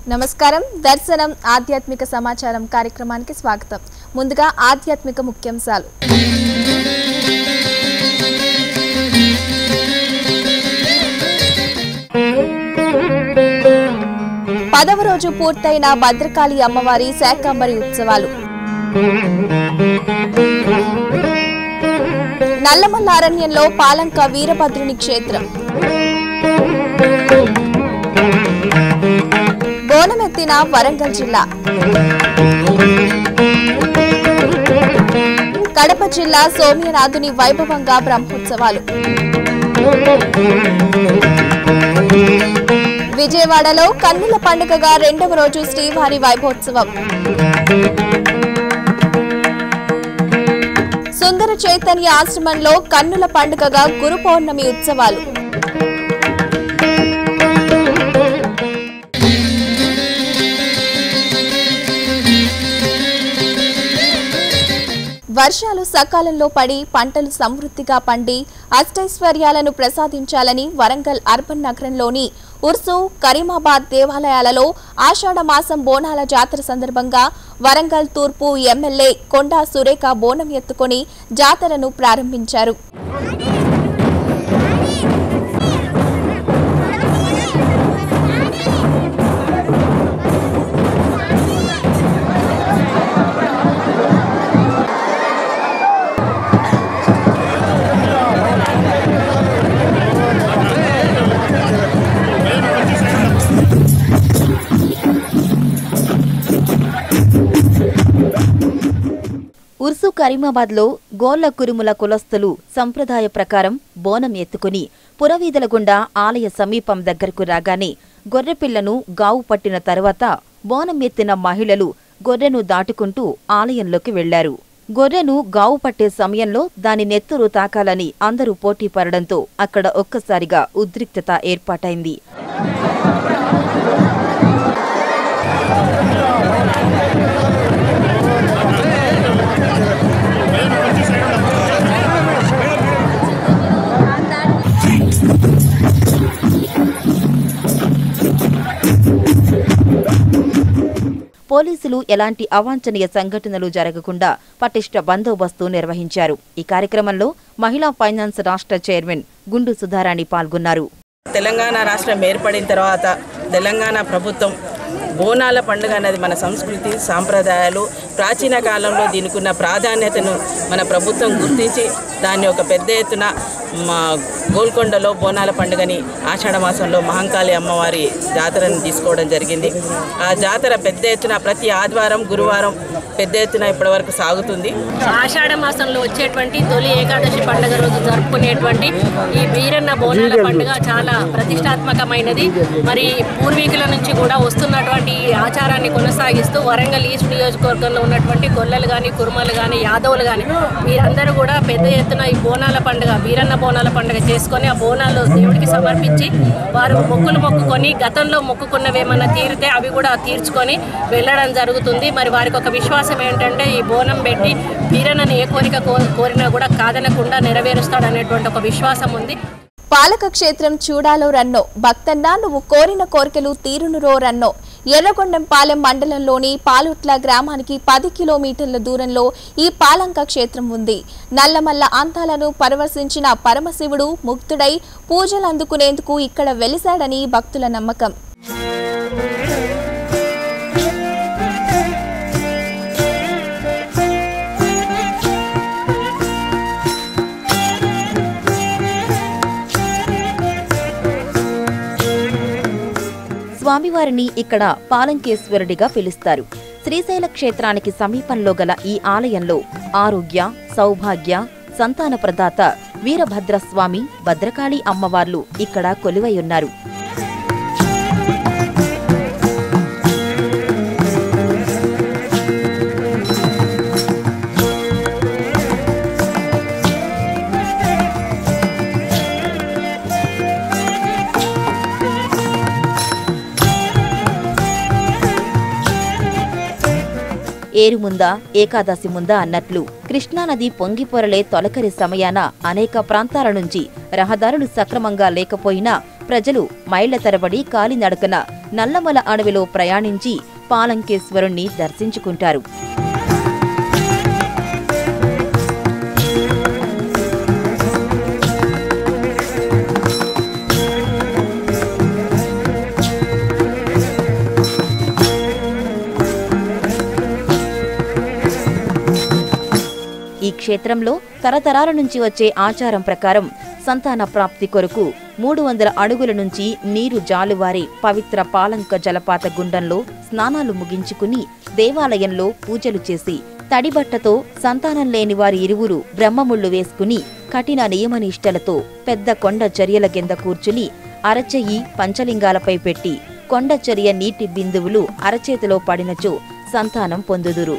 నమస్కారం దర్శనం ఆధ్యాత్మిక సమాచారం కార్యక్రమానికి స్వాగతం ముందుగా ఆధ్యాత్మిక ముఖ్యాంశాలు పదవ రోజు పూర్తయిన భద్రకాళి అమ్మవారి శాకంబరి ఉత్సవాలు నల్లమల్ల అరణ్యంలో పాలంక వీరభద్రుని క్షేత్రం బోనమెత్తిన వరంగల్ జిల్లా కడప జిల్లా సోమ్యనాథుని వైభవంగా బ్రహ్మోత్సవాలు విజయవాడలో కన్నుల పండుగగా రెండవ రోజు శ్రీవారి వైభోత్సవం సుందర చైతన్య ఆశ్రమంలో కన్నుల పండుగగా గురు పౌర్ణమి ఉత్సవాలు వర్షాలు సకాలంలో పడి పంటలు సమృద్ధిగా పండి అష్టైశ్వర్యాలను ప్రసాదించాలని వరంగల్ అర్బన్ నగరంలోని ఉర్సు కరీమాబాద్ దేవాలయాలలో ఆషాఢ మాసం బోనాల జాతర సందర్భంగా వరంగల్ తూర్పు ఎమ్మెల్యే కొండా సురేఖ బోనం ఎత్తుకొని జాతరను ప్రారంభించారు ఉర్సు కరీమాబాద్లో గోళ్ల కురుముల కులస్తులు సంప్రదాయ ప్రకారం బోనం ఎత్తుకుని పురవీధుల గుండా ఆలయ సమీపం దగ్గరకు రాగానే గొర్రెపిల్లను గావు పట్టిన తరువాత బోనం ఎత్తిన మహిళలు గొర్రెను దాటుకుంటూ ఆలయంలోకి వెళ్లారు గొర్రెను గావు పట్టే సమయంలో దాని నెత్తురు తాకాలని అందరూ పోటీ పడడంతో అక్కడ ఒక్కసారిగా ఉద్రిక్తత ఏర్పాటైంది పోలీసులు ఎలాంటి అవాంఛనీయ సంఘటనలు జరగకుండా పటిష్ట బందోబస్తు నిర్వహించారు ఈ కార్యక్రమంలో మహిళా ఫైనాన్స్ రాష్ట్ర చైర్మన్ గుండు సుధారాణి పాల్గొన్నారు తెలంగాణ రాష్ట్రం ఏర్పడిన తర్వాత తెలంగాణ ప్రభుత్వం బోనాల పండుగ అనేది మన సంస్కృతి సాంప్రదాయాలు ప్రాచీన కాలంలో దీనికి ఉన్న ప్రాధాన్యతను మన ప్రభుత్వం గుర్తించి దాన్ని ఒక పెద్ద ఎత్తున మా గోల్కొండలో బోనాల పండుగని ఆషాఢ మాసంలో మహంకాళి అమ్మవారి జాతరను తీసుకోవడం జరిగింది ఆ జాతర పెద్ద ఎత్తున ప్రతి ఆదివారం గురువారం పెద్ద ఎత్తున ఇప్పటివరకు సాగుతుంది ఆషాఢ మాసంలో వచ్చేటువంటి తొలి ఏకాదశి పండుగ రోజు జరుపుకునేటువంటి ఈ వీరన్న బోనాల పండుగ చాలా ప్రతిష్టాత్మకమైనది మరి పూర్వీకుల నుంచి కూడా వస్తున్నటువంటి ఈ ఆచారాన్ని కొనసాగిస్తూ వరంగల్ ఈస్ట్ నియోజకవర్గంలో ఉన్నటువంటి గొల్లలు కానీ కురుమలు కానీ యాదవులు కానీ వీరందరూ కూడా పెద్ద ఎత్తున ఈ బోనాల పండుగ వీరన్న బోనాల పండుగ చేసుకొని ఆ బోనాలు దేవుడికి సమర్పించి వారు మొక్కులు మొక్కుకొని గతంలో మొక్కుకున్నవి ఏమన్నా తీరితే అవి కూడా తీర్చుకొని వెళ్ళడం జరుగుతుంది మరి వారికి ఒక విశ్వాసం ఏంటంటే ఈ బోనం పెట్టి వీరన్నని ఏ కోరిక కో- కోరినా కూడా కాదనకుండా నెరవేరుస్తాడనేటువంటి ఒక విశ్వాసం ఉంది పాలక క్షేత్రం చూడాలో రన్నో భక్తన్న నువ్వు కోరిన కోరికలు తీరునురో రన్నో ఎర్రగొండంపాలెం మండలంలోని పాలుట్ల గ్రామానికి పది కిలోమీటర్ల దూరంలో ఈ పాలంక క్షేత్రం ఉంది నల్లమల్ల అంతాలను పరవశించిన పరమశివుడు ముక్తుడై పూజలు అందుకునేందుకు ఇక్కడ వెలిశాడని భక్తుల నమ్మకం స్వామివారిని ఇక్కడ పాలంకేశ్వరుడిగా పిలుస్తారు శ్రీశైల క్షేత్రానికి సమీపంలో గల ఈ ఆలయంలో ఆరోగ్య సౌభాగ్య సంతాన ప్రదాత వీరభద్రస్వామి భద్రకాళి అమ్మవార్లు ఇక్కడ కొలువై ఉన్నారు ఏరు ముందా ఏకాదశి ముందా అన్నట్లు కృష్ణానది పొంగిపొరలే తొలకరి సమయాన అనేక ప్రాంతాల నుంచి రహదారులు సక్రమంగా లేకపోయినా ప్రజలు మైళ్ల తరబడి కాలినడకన నల్లమల అడవిలో ప్రయాణించి పాలంకేశ్వరుణ్ణి దర్శించుకుంటారు ఈ క్షేత్రంలో తరతరాల నుంచి వచ్చే ఆచారం ప్రకారం సంతాన ప్రాప్తి కొరకు మూడు వందల అడుగుల నుంచి నీరు జాలువారి పవిత్ర పాలంక జలపాత గుండంలో స్నానాలు ముగించుకుని దేవాలయంలో పూజలు చేసి తడిబట్టతో సంతానం లేని వారి ఇరువురు బ్రహ్మముళ్ళు వేసుకుని కఠిన నియమనిష్టలతో పెద్ద కొండ చర్యల కింద కూర్చుని అరచెయ్యి పంచలింగాలపై పెట్టి కొండ చర్య నీటి బిందువులు అరచేతిలో పడినచో సంతానం పొందుదురు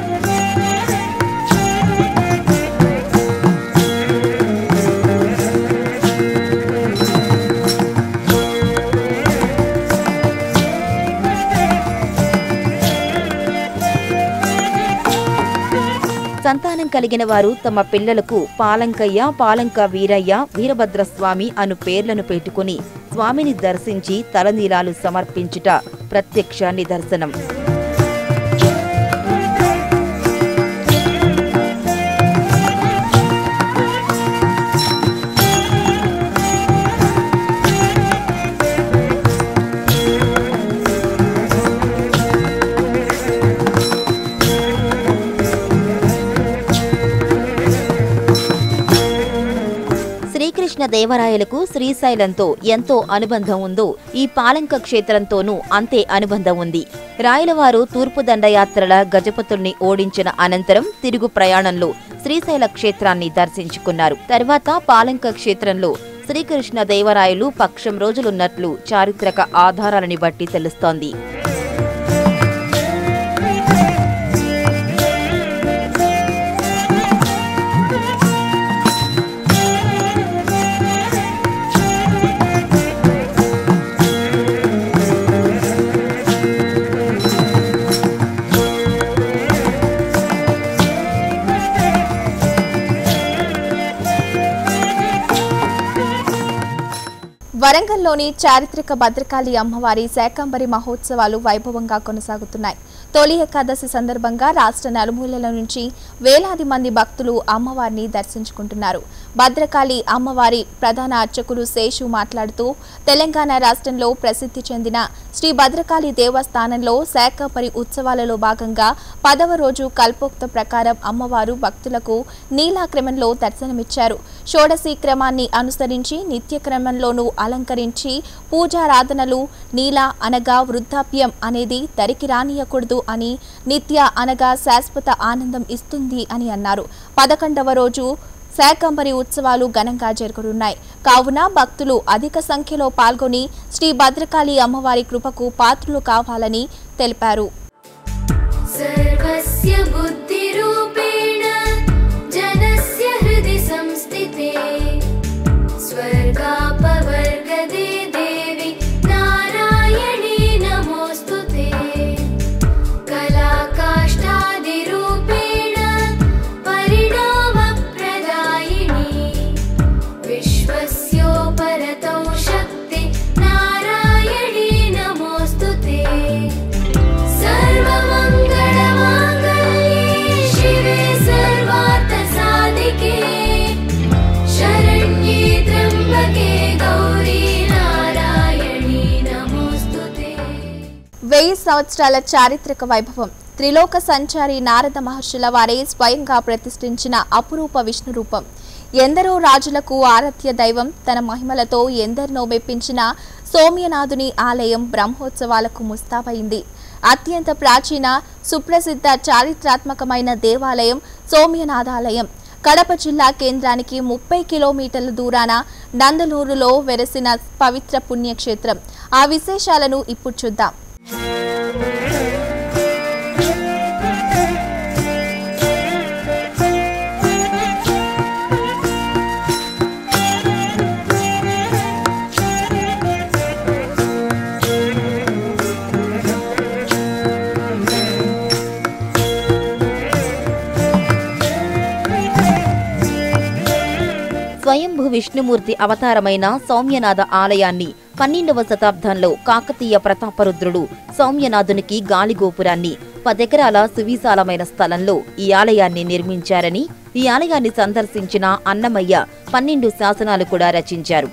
సంతానం కలిగిన వారు తమ పిల్లలకు పాలంకయ్య పాలంక వీరయ్య వీరభద్రస్వామి అను పేర్లను పెట్టుకుని స్వామిని దర్శించి తలనీలాలు సమర్పించుట ప్రత్యక్ష నిదర్శనం శ్రీకృష్ణ దేవరాయలకు శ్రీశైలంతో ఎంతో అనుబంధం ఉందో ఈ పాలంక క్షేత్రంతోనూ అంతే అనుబంధం ఉంది రాయలవారు తూర్పు దండయాత్రల గజపతుల్ని ఓడించిన అనంతరం తిరుగు ప్రయాణంలో శ్రీశైల క్షేత్రాన్ని దర్శించుకున్నారు తర్వాత పాలంక క్షేత్రంలో శ్రీకృష్ణ దేవరాయలు పక్షం రోజులున్నట్లు చారిత్రక ఆధారాలని బట్టి తెలుస్తోంది వరంగల్లోని చారిత్రక భద్రకాళి అమ్మవారి శాకంబరి మహోత్సవాలు వైభవంగా కొనసాగుతున్నాయి తొలి ఏకాదశి సందర్భంగా రాష్ట్ర నలుమూలల నుంచి వేలాది మంది భక్తులు అమ్మవారిని దర్శించుకుంటున్నారు భద్రకాళి అమ్మవారి ప్రధాన అర్చకులు శేషు మాట్లాడుతూ తెలంగాణ రాష్ట్రంలో ప్రసిద్ధి చెందిన శ్రీ భద్రకాళి దేవస్థానంలో శాకంబరి ఉత్సవాలలో భాగంగా పదవ రోజు కల్పోక్త ప్రకారం అమ్మవారు భక్తులకు నీలాక్రమంలో దర్శనమిచ్చారు షోడశి క్రమాన్ని అనుసరించి నిత్య క్రమంలోనూ అలంకరించి పూజారాధనలు నీల అనగా వృద్ధాప్యం అనేది దరికి రానియకూడదు అని నిత్య అనగా శాశ్వత ఆనందం ఇస్తుంది అని అన్నారు పదకొండవ రోజు శాకంబరి ఉత్సవాలు ఘనంగా జరగనున్నాయి కావున భక్తులు అధిక సంఖ్యలో పాల్గొని శ్రీ భద్రకాళి అమ్మవారి కృపకు పాత్రులు కావాలని తెలిపారు सर्वस्य बुद्धिरूपेण जनस्य हृदि संस्थिते स्वर्गापवर्गदे देवि नारायणी नमोऽस्तु ते कलाकाष्ठादिरूपेण परिणामप्रदायिनी विश्वस्योपरतौ शक्ति नारायणी नमोऽस्तु ते सर्वमङ्गलमाङ्गल्ये शिवे सर्वार्थसाधिके शरण्ये त्र्यम्बके गौरी नारायणी नमोऽस्तु ते వెయ్యి సంవత్సరాల చారిత్రక వైభవం త్రిలోక సంచారి నారద మహర్షుల వారే స్వయంగా ప్రతిష్ఠించిన అపురూప విష్ణు రూపం ఎందరో రాజులకు ఆరాధ్య దైవం తన మహిమలతో ఎందరినో మెప్పించిన సోమ్యనాథుని ఆలయం బ్రహ్మోత్సవాలకు ముస్తాబైంది అత్యంత ప్రాచీన సుప్రసిద్ధ చారిత్రాత్మకమైన దేవాలయం సోమ్యనాథాలయం కడప జిల్లా కేంద్రానికి ముప్పై కిలోమీటర్ల దూరాన నందలూరులో వెరసిన పవిత్ర పుణ్యక్షేత్రం ఆ విశేషాలను ఇప్పుడు చూద్దాం స్వయంభు విష్ణుమూర్తి అవతారమైన సౌమ్యనాథ ఆలయాన్ని పన్నెండవ శతాబ్దంలో కాకతీయ ప్రతాపరుద్రుడు సౌమ్యనాథునికి గాలిగోపురాన్ని పదెకరాల సువిశాలమైన స్థలంలో ఈ ఆలయాన్ని నిర్మించారని ఈ ఆలయాన్ని సందర్శించిన అన్నమయ్య పన్నెండు శాసనాలు కూడా రచించారు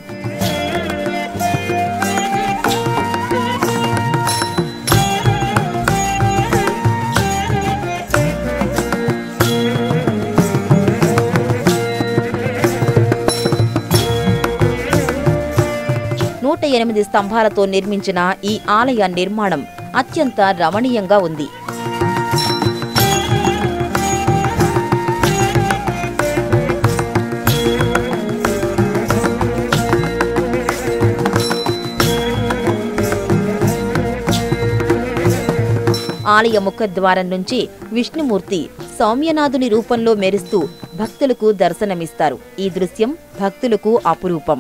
నూట ఎనిమిది స్తంభాలతో నిర్మించిన ఈ ఆలయ నిర్మాణం అత్యంత రమణీయంగా ఉంది ఆలయ ముఖద్వారం నుంచి విష్ణుమూర్తి సౌమ్యనాథుని రూపంలో మెరుస్తూ భక్తులకు దర్శనమిస్తారు ఈ దృశ్యం భక్తులకు అపురూపం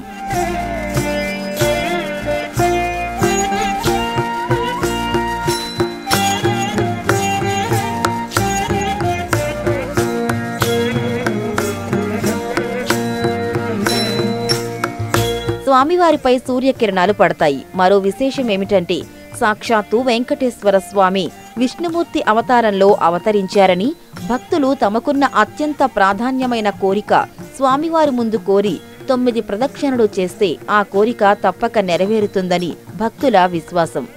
స్వామివారిపై సూర్యకిరణాలు పడతాయి మరో విశేషం ఏమిటంటే సాక్షాత్తు వెంకటేశ్వర స్వామి విష్ణుమూర్తి అవతారంలో అవతరించారని భక్తులు తమకున్న అత్యంత ప్రాధాన్యమైన కోరిక స్వామివారి ముందు కోరి తొమ్మిది ప్రదక్షిణలు చేస్తే ఆ కోరిక తప్పక నెరవేరుతుందని భక్తుల విశ్వాసం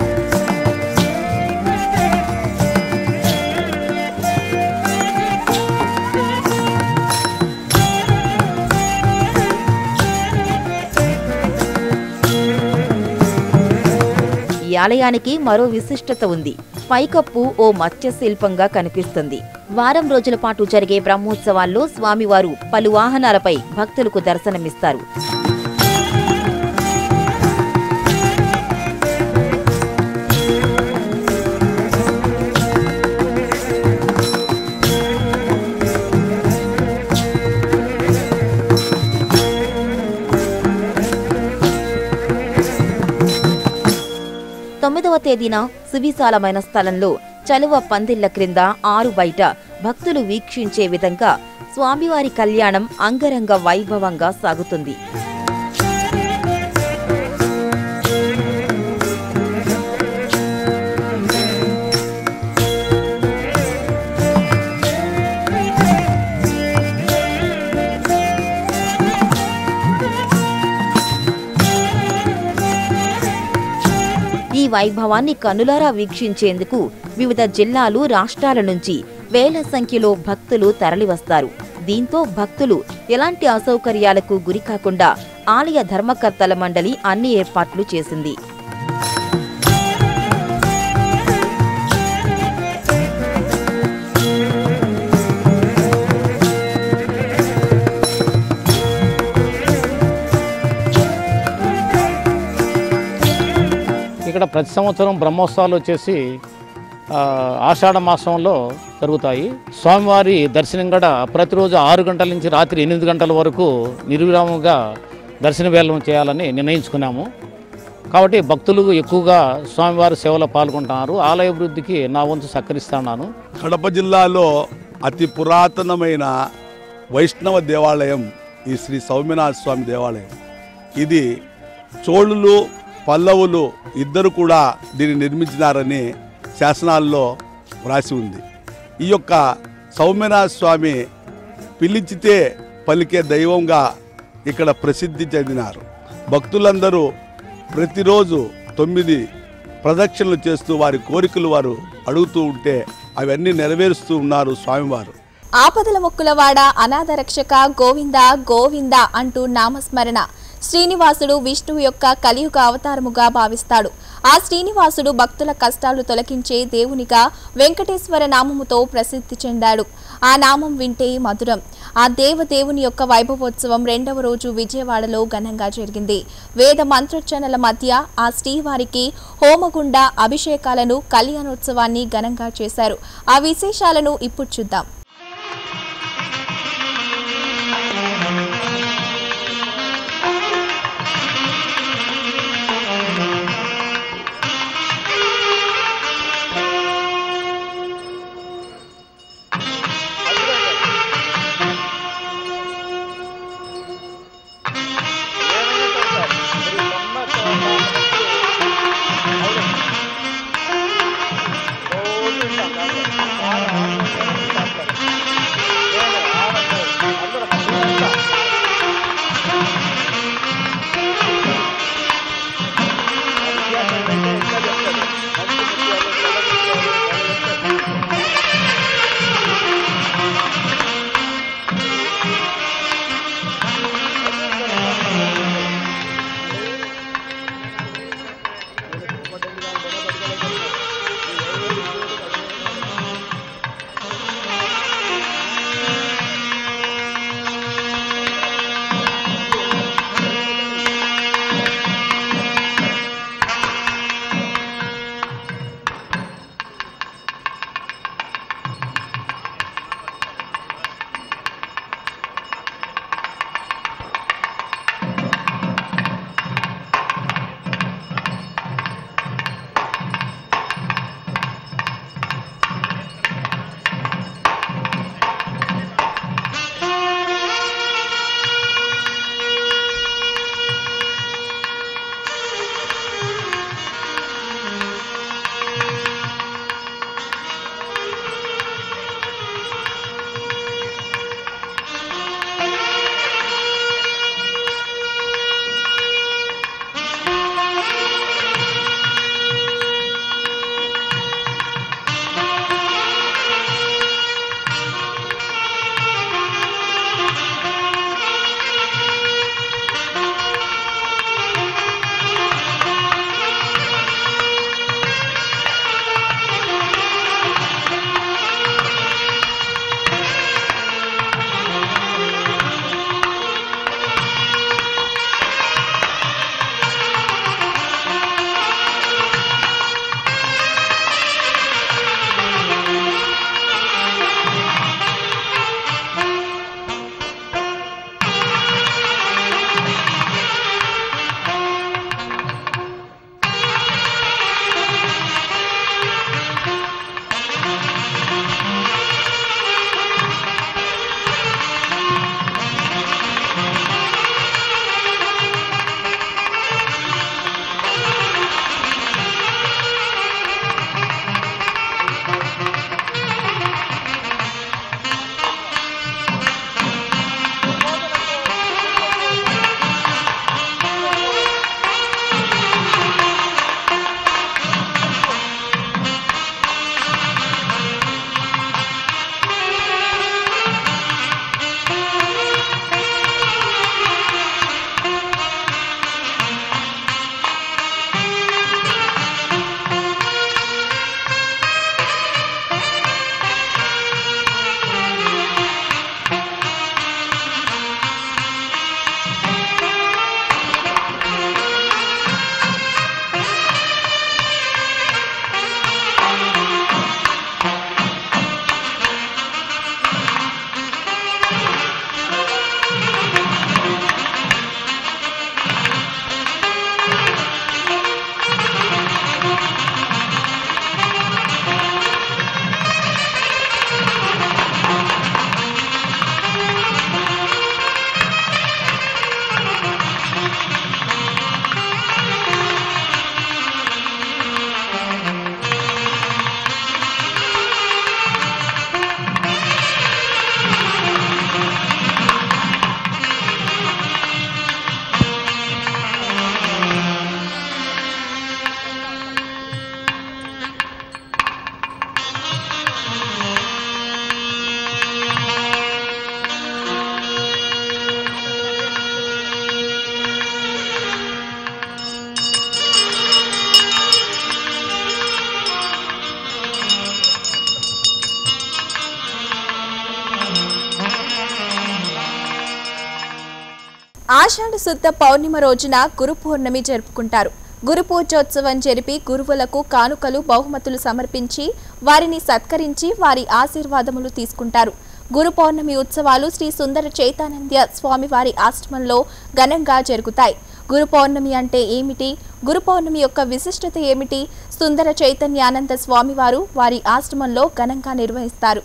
ఈ ఆలయానికి మరో విశిష్టత ఉంది పైకప్పు ఓ మత్స్య శిల్పంగా కనిపిస్తుంది వారం రోజుల పాటు జరిగే బ్రహ్మోత్సవాల్లో స్వామివారు పలు వాహనాలపై భక్తులకు దర్శనమిస్తారు తొమ్మిదవ తేదీన సువిశాలమైన స్థలంలో చలువ పందిళ్ల క్రింద ఆరు బయట భక్తులు వీక్షించే విధంగా స్వామివారి కళ్యాణం అంగరంగ వైభవంగా సాగుతుంది ఈ వైభవాన్ని కనులారా వీక్షించేందుకు వివిధ జిల్లాలు రాష్ట్రాల నుంచి వేల సంఖ్యలో భక్తులు తరలివస్తారు దీంతో భక్తులు ఎలాంటి అసౌకర్యాలకు గురికాకుండా ఆలయ ధర్మకర్తల మండలి అన్ని ఏర్పాట్లు చేసింది ఇక్కడ ప్రతి సంవత్సరం బ్రహ్మోత్సవాలు వచ్చేసి ఆ, ఆషాఢ మాసంలో జరుగుతాయి స్వామివారి దర్శనం కూడా ప్రతిరోజు ఆరు గంటల నుంచి రాత్రి ఎనిమిది గంటల వరకు నిర్విరామంగా దర్శన వేలం చేయాలని నిర్ణయించుకున్నాము కాబట్టి భక్తులు ఎక్కువగా స్వామివారి సేవలో పాల్గొంటున్నారు ఆలయ అభివృద్ధికి నా వంతు సహకరిస్తున్నాను కడప జిల్లాలో అతి పురాతనమైన వైష్ణవ దేవాలయం ఈ శ్రీ సౌమ్యనాథ స్వామి దేవాలయం ఇది చోళులు పల్లవులు ఇద్దరు కూడా దీన్ని నిర్మించినారని శాసనాల్లో వ్రాసి ఉంది ఈ యొక్క సౌమ్యనాథ స్వామి పిలిచితే పలికే దైవంగా ఇక్కడ ప్రసిద్ధి చెందినారు భక్తులందరూ ప్రతిరోజు తొమ్మిది ప్రదక్షిణలు చేస్తూ వారి కోరికలు వారు అడుగుతూ ఉంటే అవన్నీ నెరవేరుస్తూ ఉన్నారు స్వామివారు ఆపదల మొక్కులవాడ అనాథ రక్షక గోవింద గోవింద అంటూ నామస్మరణ శ్రీనివాసుడు విష్ణువు యొక్క కలియుగ అవతారముగా భావిస్తాడు ఆ శ్రీనివాసుడు భక్తుల కష్టాలు తొలగించే దేవునిగా వెంకటేశ్వర నామముతో ప్రసిద్ధి చెందాడు ఆ నామం వింటే మధురం ఆ దేవదేవుని యొక్క వైభవోత్సవం రెండవ రోజు విజయవాడలో ఘనంగా జరిగింది వేద మంత్రోచ్చరణల మధ్య ఆ శ్రీవారికి హోమగుండ అభిషేకాలను కళ్యాణోత్సవాన్ని ఘనంగా చేశారు ఆ విశేషాలను ఇప్పుడు చూద్దాం ఆషాఢ శుద్ధ పౌర్ణిమ రోజున గురు పౌర్ణమి జరుపుకుంటారు గురు పూజోత్సవం జరిపి గురువులకు కానుకలు బహుమతులు సమర్పించి వారిని సత్కరించి వారి ఆశీర్వాదములు తీసుకుంటారు గురు పౌర్ణమి ఉత్సవాలు శ్రీ సుందర చైతన్య స్వామివారి ఆశ్రమంలో ఘనంగా జరుగుతాయి గురు పౌర్ణమి అంటే ఏమిటి గురు పౌర్ణమి యొక్క విశిష్టత ఏమిటి సుందర చైతన్యానంద స్వామివారు వారి ఆశ్రమంలో ఘనంగా నిర్వహిస్తారు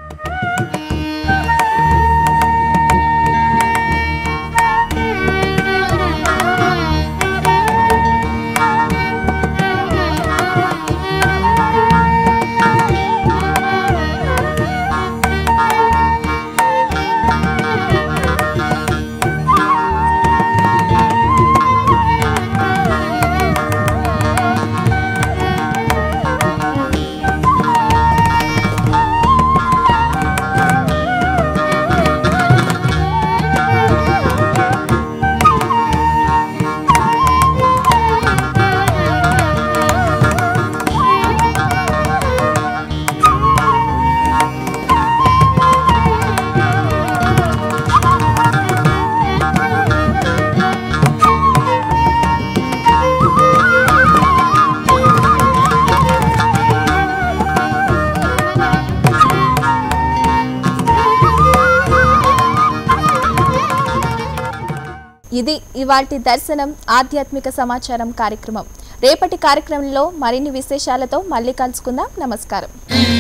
ఇది ఇవాల్టి దర్శనం ఆధ్యాత్మిక సమాచారం కార్యక్రమం రేపటి కార్యక్రమంలో మరిన్ని విశేషాలతో మళ్ళీ కలుసుకుందాం నమస్కారం